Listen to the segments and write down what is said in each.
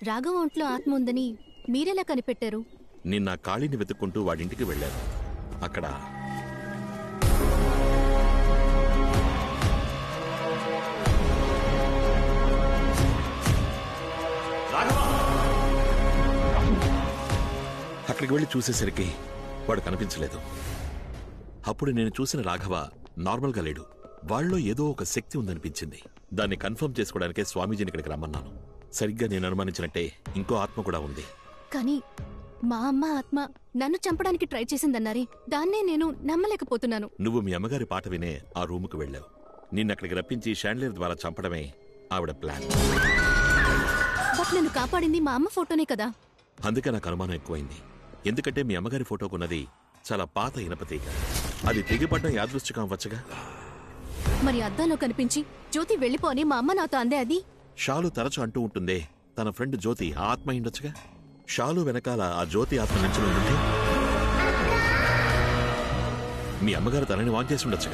రాఘవ ఒంట్లో ఆత్మ ఉందని మీరెలా కనిపెట్టారు నిన్న కాళీని వెతుక్కుంటూ వాడింటికి వెళ్ళాను అక్కడ అక్కడికి వెళ్ళి చూసేసరికి వాడు కనిపించలేదు అప్పుడు నేను చూసిన రాఘవ నార్మల్గా లేడు వాళ్ళలో ఏదో ఒక శక్తి ఉందనిపించింది దాన్ని కన్ఫర్మ్ చేసుకోవడానికే స్వామీజీని ఇక్కడికి రమ్మన్నాను సరిగ్గా నేను అనుమానించినట్టే ఇంకో ఆత్మ కూడా ఉంది కానీ మా అమ్మ ఆత్మ నన్ను చంపడానికి ట్రై చేసిందన్నారే దాన్నే నేను నమ్మలేకపోతున్నాను నువ్వు మీ అమ్మగారి పాట వినే ఆ రూముకు వెళ్ళావు నిన్నక్కడికి రప్పించి షాండ్లియర్ ద్వారా చంపడమే ఆవిడ ప్లాన్ బట్ నన్ను కాపాడింది మా అమ్మ ఫోటోనే కదా అందుకే నాకు అనుమానం ఎక్కువైంది ఎందుకంటే మీ అమ్మగారి ఫోటోకున్నది చాలా పాత ఇనప తీగ అది తెగిపడ్డం యాదృష్టికం అవ్వచ్చుగా మరి అద్దంలో కనిపించి జ్యోతి వెళ్ళిపో అని మా అమ్మ నాతో అందే అది షాలు తరచు అంటూ ఉంటుందే తన ఫ్రెండ్ జ్యోతి ఆ ఆత్మ అయిండొచ్చుగా షాలు వెనకాల ఆ జ్యోతి ఆత్మ నుంచి ఉంటే మీ అమ్మగారు తనని వాన్ చేసి ఉండొచ్చుగా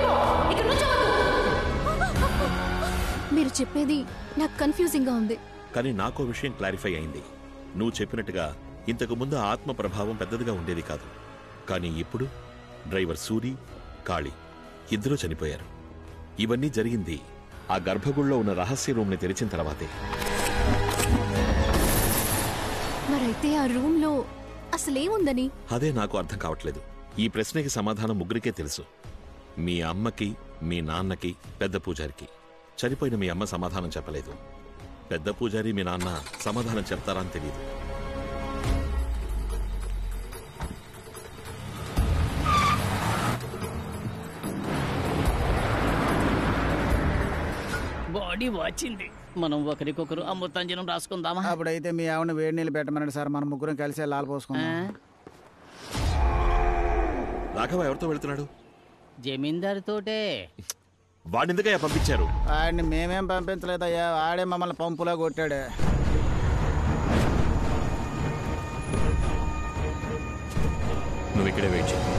మీరు చెప్పేది నాకు కన్ఫ్యూజింగ్ గా ఉంది కానీ నాకో విషయం క్లారిఫై అయింది నువ్వు చెప్పినట్టుగా ఇంతకు ముందు ఆ ఆత్మ ప్రభావం పెద్దదిగా ఉండేది కాదు కానీ ఇప్పుడు డ్రైవర్ సూరి కాళి ఇద్దరూ చనిపోయారు ఇవన్నీ జరిగింది ఆ గర్భగుడిలో ఉన్న రహస్య రూమ్ని తెరిచిన తర్వాతే మరైతే ఆ రూమ్ లో అసలేముందని అదే నాకు అర్థం కావట్లేదు ఈ ప్రశ్నకి సమాధానం ముగ్గురికే తెలుసు మీ అమ్మకి మీ నాన్నకి పెద్ద పూజారికి చనిపోయిన మీ అమ్మ సమాధానం చెప్పలేదు పెద్ద పూజారి మీ నాన్న సమాధానం చెప్తారా అని తెలియదు బాడీ వచ్చింది మనం ఒకరికొకరు అమృతాంజనం రాసుకుందామా అప్పుడైతే మీ ఆవిడ వేడి నీళ్ళు పెట్టమనండి సార్ మనం ముగ్గురం కలిసి లాల్ ఆ? పోసుకుందాం రాఘవ ఎవరితో వెళ్తున్నాడు జమీందారుతోటే వాడినిందుకయ్యా పంపించారు ఆడిని మేమేం పంపించలేదయ్యా ఆడే మమ్మల్ని పంపులా కొట్టాడు నువ్వు ఇక్కడే వెయిట్ చేయి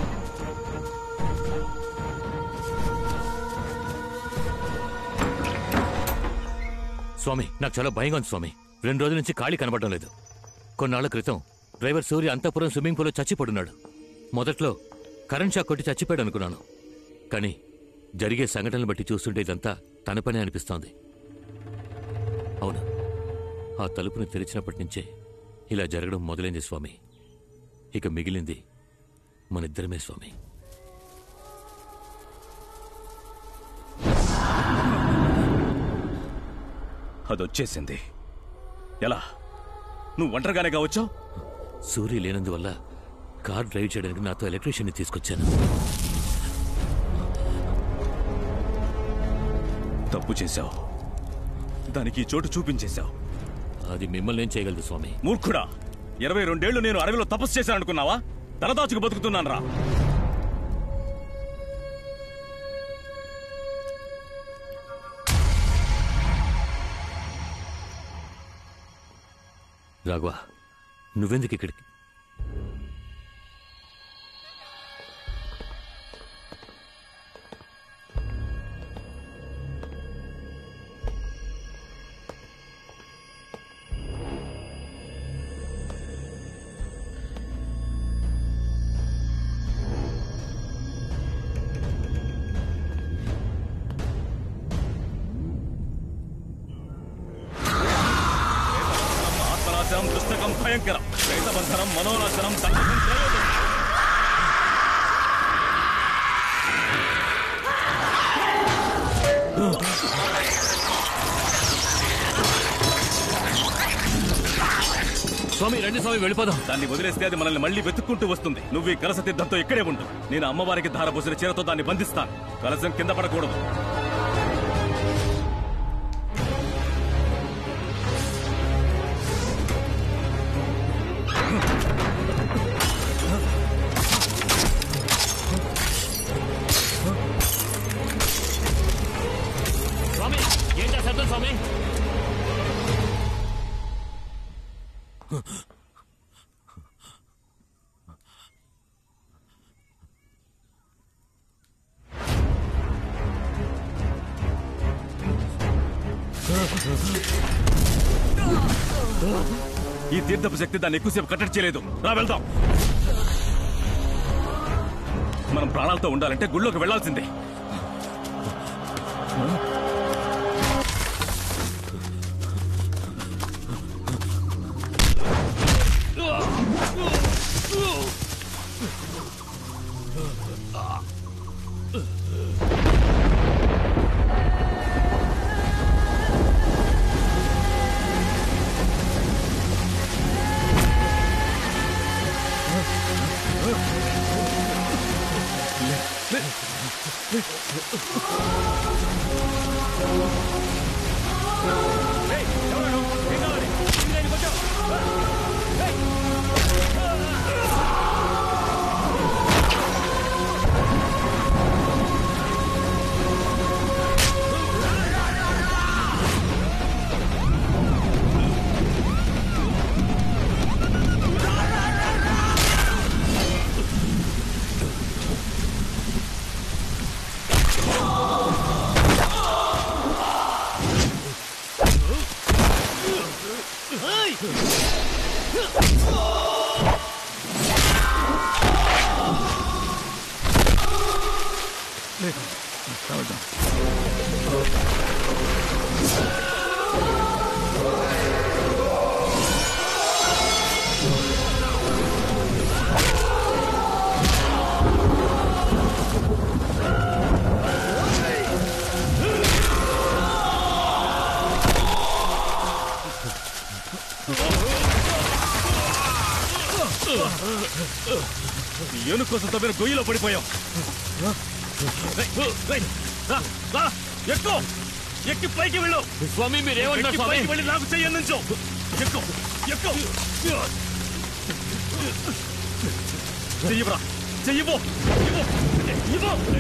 స్వామి నాకు చాలా భయంగా ఉంది స్వామి రెండు రోజుల నుంచి ఖాళీ కనబడడం లేదు కొన్నాళ్ల క్రితం డ్రైవర్ సూర్య అంతపురం స్విమ్మింగ్ పూల్లో చచ్చిపడున్నాడు మొదట్లో కరెంట్ షాక్ కొట్టి చచ్చిపోయాడు అనుకున్నాను కానీ జరిగే సంఘటనలు బట్టి చూస్తుంటే ఇదంతా తన పనే అనిపిస్తోంది అవును ఆ తలుపుని తెరిచినప్పటి నుంచే ఇలా జరగడం మొదలైంది స్వామి ఇక మిగిలింది మనిద్దరమే స్వామి అదొచ్చేసింది ఎలా నువ్వు ఒంటరిగానే వచ్చావు సూర్య లేనందువల్ల కార్ డ్రైవ్ చేయడానికి నాతో ఎలక్ట్రీషియన్ని తీసుకొచ్చాను తప్పు చేశావు దానికి ఈ చోటు చూపించేశావు అది మిమ్మల్ని ఏం చేయగలదు స్వామి మూర్ఖుడా ఇరవై రెండేళ్లు నేను అడవిలో తపస్సు చేశాను అనుకున్నావా తలదాచుకు బతుకుతున్నాను రా రాఘవ నువ్వెందుకు ఇక్కడికి ఆత్మనాశనం పుస్తకం భయంకరం ప్రేతబంధనం మనోనాశనం సంకటం త్రయోదశి. స్వామి రండి స్వామి వెళ్ళిపోదాం దాన్ని వదిలేస్తే అది మనల్ని మళ్ళీ వెతుక్కుంటూ వస్తుంది నువ్వు ఈ కలస సిద్ధంతో ఇక్కడే ఉండు నేను అమ్మవారికి ధారపోసిన చీరతో దాన్ని బంధిస్తాను కలసం కింద పడకూడదు స్వామి ఏం చేస్తారు స్వామి ఈ తీర్థపు శక్తి దాన్ని ఎక్కువసేపు కట్టడి చేయలేదు రా వెళ్దాం మనం ప్రాణాలతో ఉండాలంటే గుళ్ళోకి వెళ్లాల్సిందే ఏనుగు కోసం తవ్విన గొయ్యిలో పడిపోయాం రేయ్, రేయ్, రా, రా, ఎక్కు ఎక్కి పైకి వెళ్ళు స్వామి మీరేమంటారు ఎక్కి స్వామి పైకి వెళ్ళి నాకు చెయ్యి అందించు ఎక్కు ఎక్కు చెయ్యివ్వరా చెయ్యివ్వు ఇవ్వు ఇవ్వు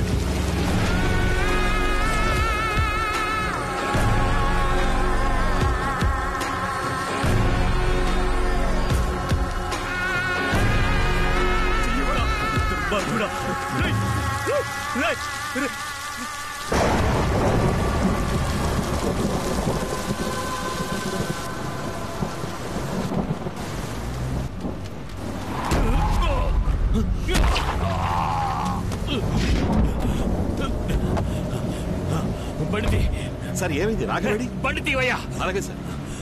చెయ్యివ్వరా దుర్మార్గుడా. రేయ్, రేయ్, రేయ్. బండితి సార్ ఏమైంది రాఘవేడి బండి తీవయ్యా అలాగే సార్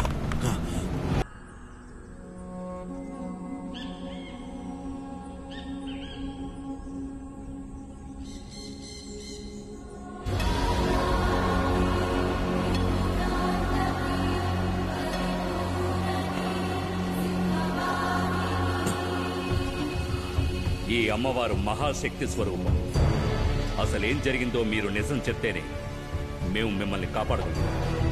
ఈ అమ్మవారు మహాశక్తి స్వరూపం అసలేం జరిగిందో మీరు నిజం చెప్తేనే మేము మిమ్మల్ని కాపాడుకుంటాం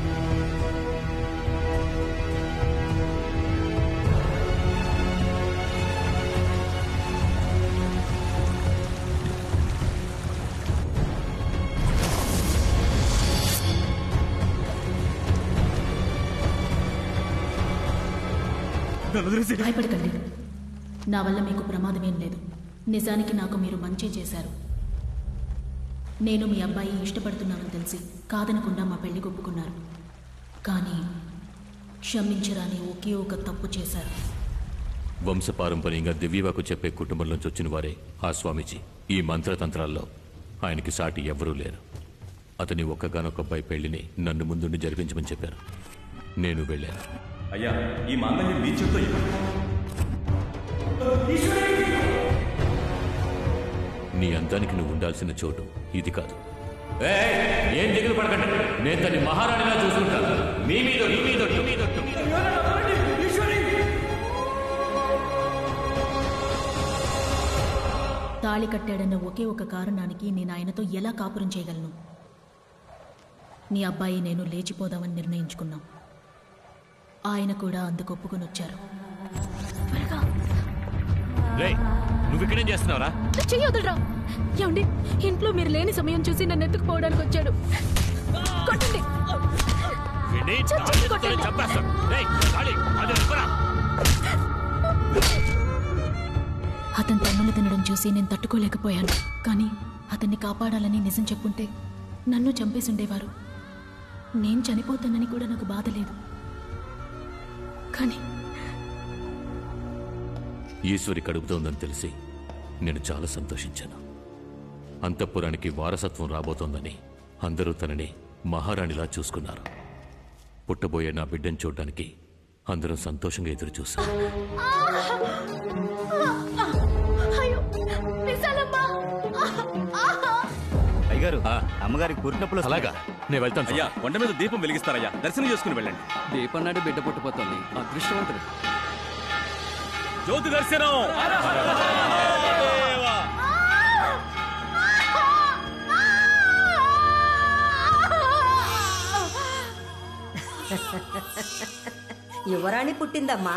నన్ను వదిలేసి భయపడకండి నా వల్ల మీకు ప్రమాదమేం లేదు నిజానికి నాకు మీరు మంచి చేశారు నేను మీ అబ్బాయి ఇష్టపడుతున్నానని తెలిసి కాదనకుండా మా పెళ్లి ఒప్పుకున్నారు కానీ క్షమించరాని ఒకే ఒక తప్పు చేశారు వంశపారంపర్యంగా దివ్యవాకు చెప్పే కుటుంబంలోంచి వచ్చిన వారే ఆ స్వామీజీ ఈ మంత్రతంత్రాల్లో ఆయనకి సాటి ఎవ్వరూ లేరు అతని ఒక్కగానొక్క అబ్బాయి పెళ్లిని నన్ను ముందుండి జరిపించమని చెప్పారు నేను వెళ్ళాను అయ్యా ఈ మాంగళ్యం మీ చేత్తో ఇవ్వండి నీ అందానికి నువ్వు ఉండాల్సిన చోటు ఇది కాదు ఏయ్, ఏం దిగులు పడకండి నేను తన్ని మహారాణిలా చూసుకుంటాను మీ మీద మీ మీద మీ మీద తాళి కట్టాడన్న ఒకే ఒక కారణానికి నేను ఆయనతో ఎలా కాపురం చేయగలను నీ అబ్బాయి నేను లేచిపోదామని నిర్ణయించుకున్నాం ఆయన కూడా అందుకు ఒప్పుకొని వచ్చారు రేయ్, నువ్వు ఇక్కడేం చేస్తున్నావురా చెయ్యొదలరా ఏమండి ఇంట్లో మీరు లేని సమయం చూసి నన్ను ఎత్తుకుపోవడానికి వచ్చాడు కొట్టండి వీడిని చచ్చి తాళితోనే కొట్టండి. చంపేస్తాను. రేయ్, తాళి, అది ఎత్తుకురా. అతను తన్నులు తినడం చూసి నేను తట్టుకోలేకపోయాను కానీ అతన్ని కాపాడాలని నిజం చెప్పుంటే నన్ను చంపేసి ఉండేవారు నేను చనిపోతానని కూడా నాకు బాధ లేదు కానీ ఈశ్వరి కడుపుతోందని తెలిసి నేను చాలా సంతోషించాను అంతఃపురానికి వారసత్వం రాబోతోందని అందరూ తనని మహారాణిలా చూసుకున్నారు పుట్టబోయే నా బిడ్డను చూడడానికి అందరం సంతోషంగా ఎదురు చూశాం అయ్యో విశాలమ్మ అయ్యగారు ఆ. అమ్మగారికి పురిటినొప్పులు వస్తున్నాయి. అలాగా నేను వెళ్తాను అయ్యా కొండ మీద దీపం వెలిగిస్తారయ్యా దర్శనం చేసుకుని వెళ్ళండి దీపం నాడు బిడ్డ పుట్టిపోతుంది అదృష్టవంతుడు జ్యోతి దర్శనం యువరాణి పుట్టిందమ్మా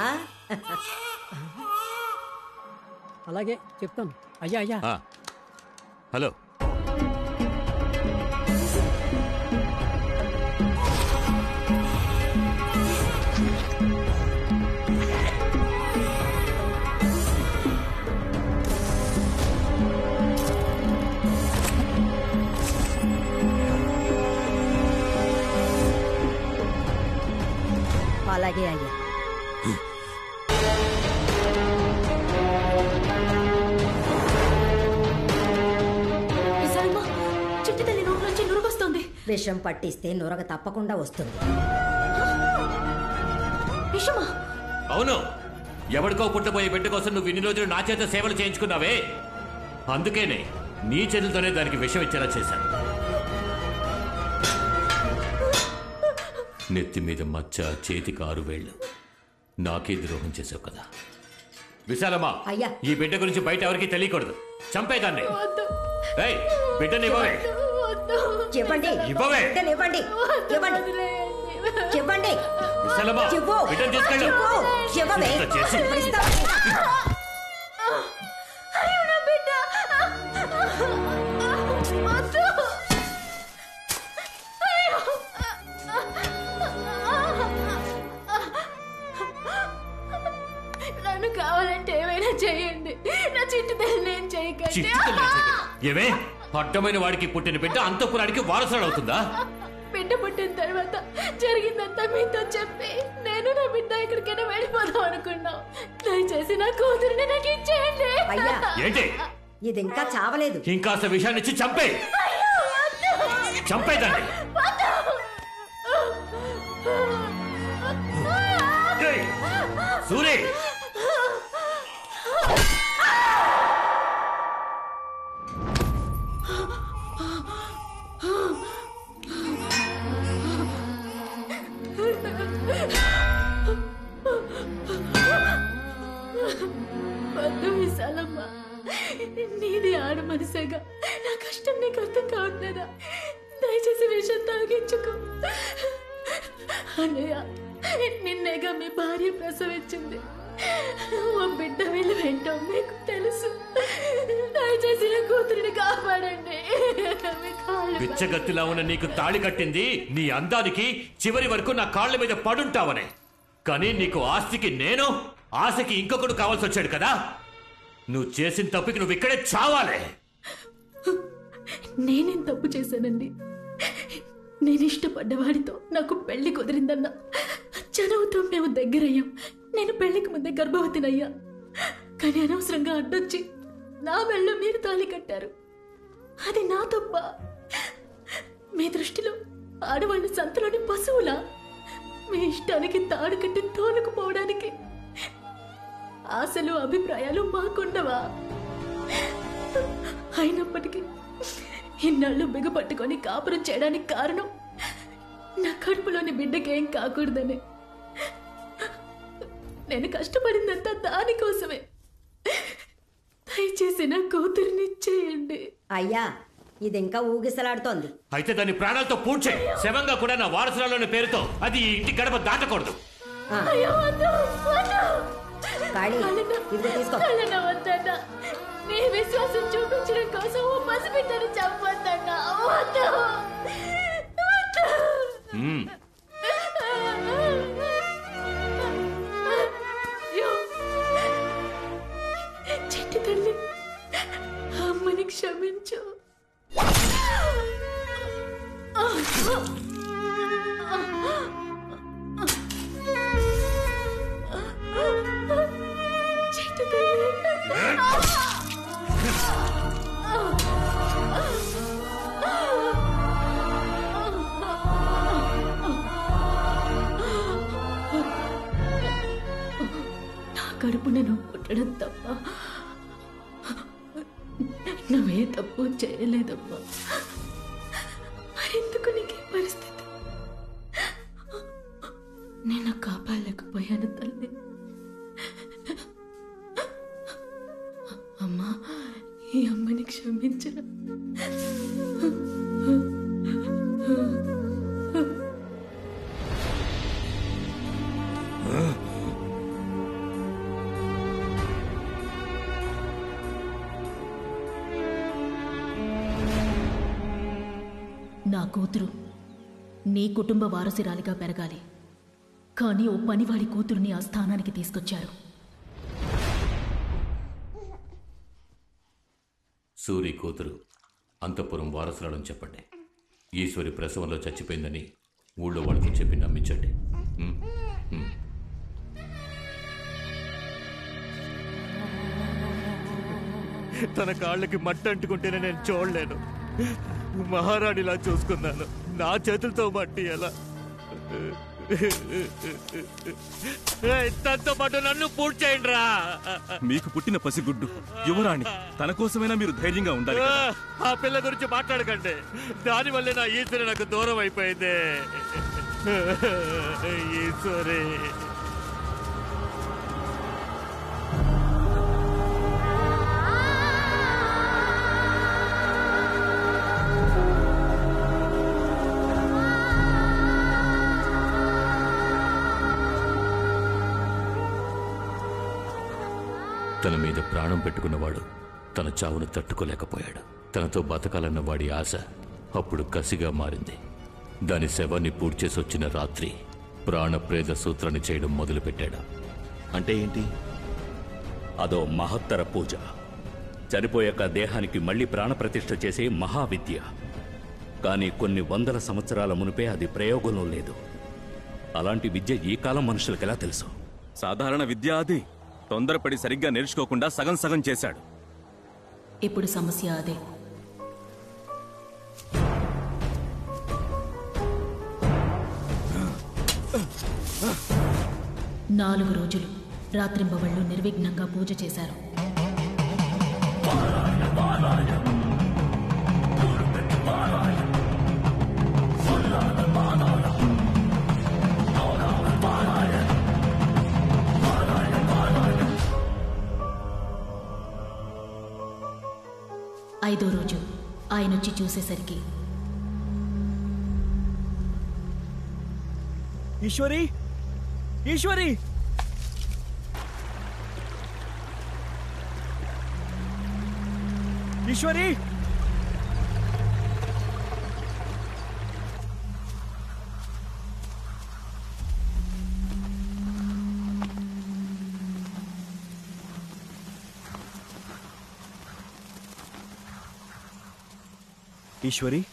అలాగే చెప్తాను అయ్యా అయ్యా ఆ. హలో అలాగే అయ్యా విశాలమ్మ చిట్టి తల్లి నోటి నుంచి నురుగొస్తుంది విషం పట్టిస్తే నురగ తప్పకుండా వస్తుంది విషమా అవును ఎవరికో పుట్టబోయే బిడ్డ కోసం నువ్వు ఇన్ని రోజులు నా చేత సేవలు చేయించుకున్నావే అందుకేనే నీ చేతులతోనే దానికి విషం ఇచ్చేలా చేశాను నెత్తి మీద మచ్చ చేతికి ఆరు వేళ్ళు నాకే ద్రోహం చేసావు కదా విశాలమ్మా అయ్యా. ఈ బిడ్డ గురించి బయట ఎవరికి తెలియకూడదు చంపేదాన్ని ఏయ్, బిడ్డని ఇవ్వవే వద్దు చెప్పండి ఇవ్వవే. ఇవ్వండి ఇవ్వండి చెప్పండి విశాలమ్మా చెప్పు బిడ్డను తీసుకెళ్ళు చెప్పు చెప్పవే ఇంత చేసి ఇప్పుడు ఇస్తావా? అయ్యో నా బిడ్డ వద్దు అయ్యో నన్ను కావాలంటే ఏమైనా చేయండి నా చిట్టు తల్లి నేను చేయకండి చిట్టు తల్లి చేయకండి. ఏమే అడ్డమైన వాడికి పుట్టిన బిడ్డ అంతఃపురానికి వారసుడు అవుతుందా బిడ్డ పుట్టిన తర్వాత జరిగిందంతా మీతో చెప్పి నేను నా బిడ్డ ఎక్కడికైనా వెళ్ళిపోదాం అనుకున్నాం దయచేసి నా కూతురిని నాకు ఇచ్చేయండి అయ్యా. ఏంటి ఇది ఇంకా చావలేదు ఇంకాస్త విషయాన్ని ఇచ్చి చంపే చంపేదాన్ని ఏయ్, సూరి వద్దు విశాలమ్మ నీది ఆడ మనసేగా నా కష్టం నీకు అర్థం కావట్లేదా దయచేసి విషయం తాగించుకో అన్నయ్య నిన్నేగా మీ భార్య ప్రసవించింది ఓ బిడ్డ వీళ్ళు ఏంటో మీకు తెలుసు దయచేసి నా కూతురిని కాపాడండి మీ కాళ్ళు బిచ్చగత్తిలా ఉన్న నీకు తాళి కట్టింది నీ అందానికి చివరి వరకు నా కాళ్ళ మీద పడుంటావనే కానీ నీకు ఆస్తికి నేను ఆశకి ఇంకొకడు కావాల్సి వచ్చాడు కదా నువ్వు చేసిన తప్పుకి నువ్వు ఇక్కడే చావాలే నేనేం తప్పు చేశానండి నేను ఇష్టపడ్డవాడితో నాకు పెళ్లి కుదిరిందన్న చదువుతో మేము దగ్గరయ్యాం నేను పెళ్లికి ముందే గర్భవతినయ్యా కానీ అనవసరంగా అడ్డొచ్చి నా మెళ్ళ మీరు తాళి కట్టారు అది నా తప్ప మీ దృష్టిలో ఆడవాళ్ళు సంతలోని పశువులా మీ ఇష్టానికి తాడు కట్టి తోలుకుపోవడానికి ఆశలు అభిప్రాయాలు మాకుండవా అయినప్పటికీ ఇన్నాళ్ళు బిగపట్టుకొని కాపురం చేయడానికి కారణం నా కడుపులోని బిడ్డకేం కాకూడదని నేను కష్టపడిందంతా దానికోసమే దయచేసి నా కూతురిని చేయండి అయ్యా ఇది ఇంకా ఊగిసలాడుతోంది అయితే దాని ప్రాణాలతో పూడ్చే శవంగా కూడా నా వారసురాలోని పేరుతో అది ఈ ఇంటి గడప దాటకూడదు ఆ, అయ్యో వద్దు, వద్దు. కాళీ, కళ్ళను- ఇదిగో తీసుకో. కళ్ళను వద్దన్నా. నీ విశ్వాసం చూపించడం కోసం ఓ పసిబిడ్డను చంపొద్దన్నా వద్దు వద్దు మ్మ్. అయ్యో. చెట్టు తల్లి అమ్మని క్షమించు కడుపున నువ్వు పుట్టడం తప్ప నువ్వే తప్పు చేయలేదమ్మా మరెందుకు నీకే పరిస్థితి నేను కాపాడలేకపోయాను తల్లి అమ్మా ఈ అమ్మని క్షమించరా నా కూతురు నీ కుటుంబ వారసురాలిగా పెరగాలి కానీ ఓ పనివాడి కూతురుని ఆ స్థానానికి తీసుకొచ్చారు సూరి కూతురు అంతఃపురం వారసురాలని చెప్పండి ఈశ్వరి ప్రసవంలో చచ్చిపోయిందని ఊళ్ళో వాళ్ళతో చెప్పి నమ్మించండి ఉం? ఉం. తన కాళ్ళకి మట్టి అంటుకుంటేనే నేను చూడలేను మహారాణిలా చూసుకున్నాను నా చేతులతో మట్టి ఎలా ఏయ్, తనతో పాటు నన్ను పూర్తి చేయండి రా మీకు పుట్టిన పసిగుడ్డు యువరాణి తన కోసమైనా మీరు ధైర్యంగా ఉండాలి కదా. ఆ పిల్ల గురించి మాట్లాడకండి దానివల్లే నా ఈశ్వరి నాకు దూరం అయిపోయింది ఈశ్వరి తన మీద ప్రాణం పెట్టుకున్నవాడు తన చావును తట్టుకోలేకపోయాడు తనతో బతకాలన్న వాడి ఆశ అప్పుడు కసిగా మారింది దాని శవాన్ని పూడ్చేసి వచ్చిన రాత్రి ప్రాణప్రేత సూత్రాన్ని చేయడం మొదలుపెట్టాడు అంటే ఏంటి అదో మహత్తర పూజ చనిపోయాక దేహానికి మళ్ళీ ప్రాణప్రతిష్ఠ చేసే మహావిద్య కానీ కొన్ని వందల సంవత్సరాల మునిపే అది ప్రయోగంలో లేదు అలాంటి విద్య ఈ కాలం మనుషులకెలా తెలుసు సాధారణ విద్య అది తొందరపడి సరిగ్గా నేర్చుకోకుండా సగం సగం చేశాడు ఇప్పుడు సమస్య అదే నాలుగు రోజులు రాత్రింబవళ్ళు నిర్విఘ్నంగా పూజ చేశారు ఐదో రోజు ఆయన వచ్చి చూసేసరికి ఈశ్వరి ఈశ్వరి ఈశ్వరి ఈశ్వరి